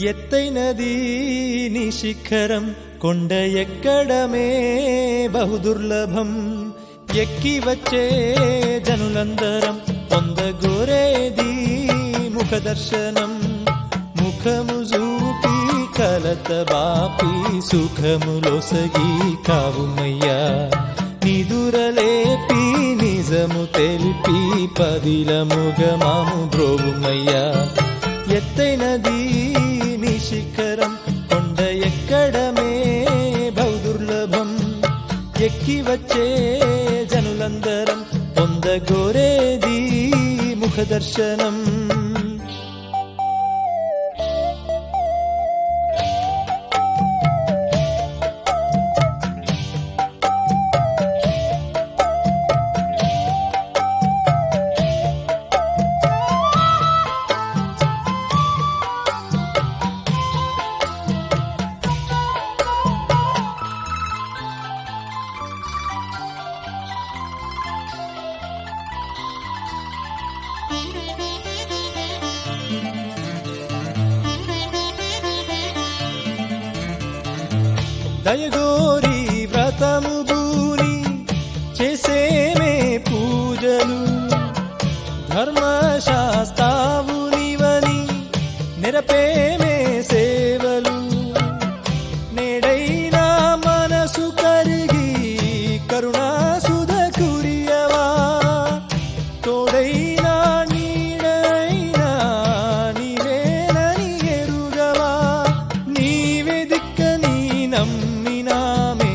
ఎత్తైనది నీ శిఖరం కొండ ఎక్కడమే బహుదుర్లభం ఎక్కి వచ్చే జనులందరం పొందగోరేది ముఖ దర్శనం ముఖము చూపి కలత బాపి సుఖములొసగి కావుమయ్యా నిదురలేపి నిజము తెలిపి పదిలముగమాము బ్రోవుమయ్యా ఎత్తైనది నీ శిఖరం కొండ ఎక్కడమే బౌదుర్లభం ఎక్కి వచ్చే జనులందరం పొందగోరేది ముఖ దర్శనం దయగోరి వ్రతము బూని చేసేమే పూజలు ధర్మశాస్త్రావు నీవని నిరపేమే సేవలు నేడైనా మనసు కరిగి కరుణాసుధ కురియవా తోడైనా నీడైనా నీవేనని ఎరుగవా నీవే దిక్కని నమ్మినామే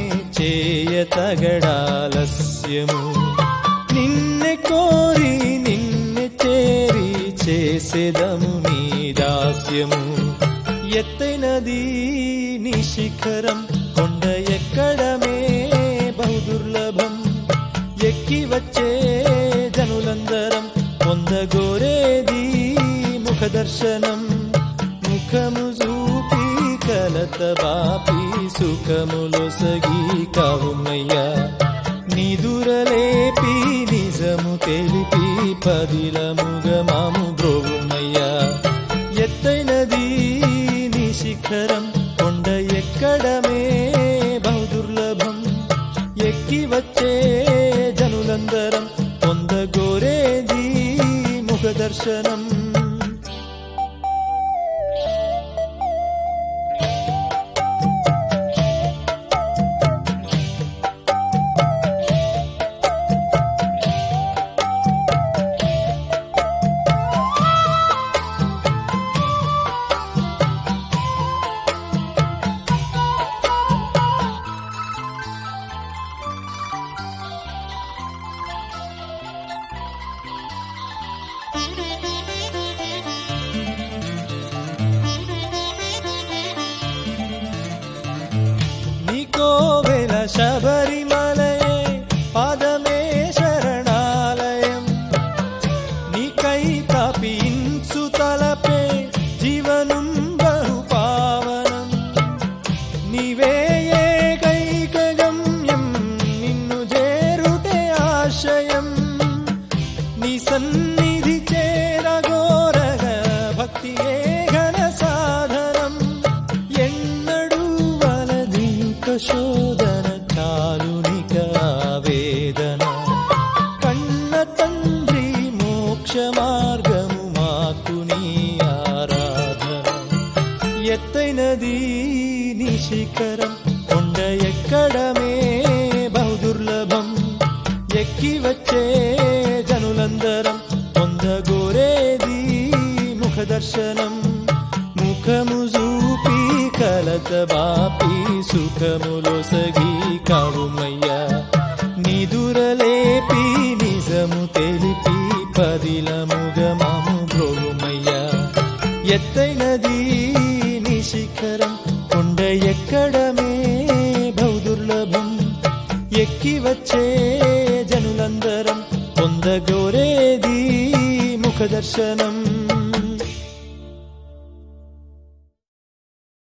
చేయతగడాలస్యము నిన్నె కోరి నిన్నె చేరి చేసేదము నీ దాస్యము ఎత్తైనది నీ శిఖరం కొండ ఎక్కడమే బహుదుర్లభం ఎక్కి వచ్చే జనులందరం పొందగోరేది ముఖ దర్శనం ముఖము చూపి కలత బాపి సుఖములొసగి కావుమయ్యా నిదురలేపి నిజము తెలిపి పదిలముగమాము బ్రోవుమయ్యా ఎత్తైనది నీ శిఖరం కొండ ఎక్కడమే బహుదుర్లభం ఎక్కి వచ్చే జనులందరం పొందగోరేది ముఖ దర్శనం నీకోవెల శబరిమలయే పాదమే శరణాలయం నీకై తపించు తలపే జీవనం బహు పావనం నీవే ఏకైక గమ్యం నిన్ను చేరుటే ఆశయం నీ సన్నిధి చేరగోరగ భక్తి ఘన సాధనం ఎన్నడూ వలదింక శోధన చాలునిక వేదన కన్న తండ్రి మోక్ష మార్గము మాకు నీ ఆరాధన ఎత్తైనది నీ శిఖరం కొండ ఎక్కడమే బహుదుర్లభం ఎక్కి వచ్చే జనులందరం పొందగోరేది ముఖ దర్శనం ముఖము చూపి కలత బాపి సుఖములొసగి కావుమయ్యా నిదురలేపి నిజము తెలిపి పదిలముగమము బ్రోగుమయ్యా ఎత్తైనది నీ శిఖరం కొండ ఎక్కడమే బహుదుర్లభం ఎక్కి వచ్చే జనులందరం పొందగోరేది ముఖ దర్శనం